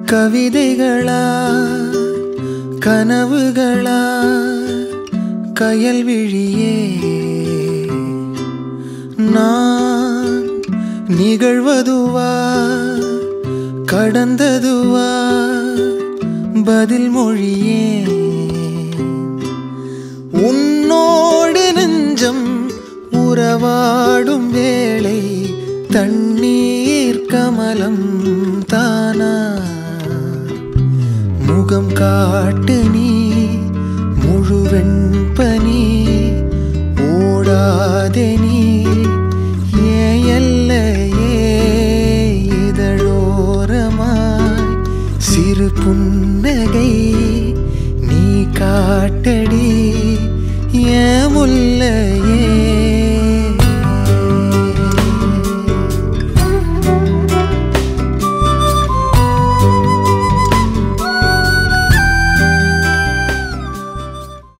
கவிதைகளா கனவுகளா கயல் விழியே நான் நிகழ்வதுவா கடந்ததுவா பதில் மொழியே உன்னோடு நெஞ்சம் உறவாடும் வேளை தண்ணீர் கமலம் தானா முகம் காட்டு நீ முழுவெண் பனி ஓடாதே நீ ஏன் எல்லையே இதழோரமாய் சிறு புன்னகை நீ காட்டடி ஏன் முல்லையே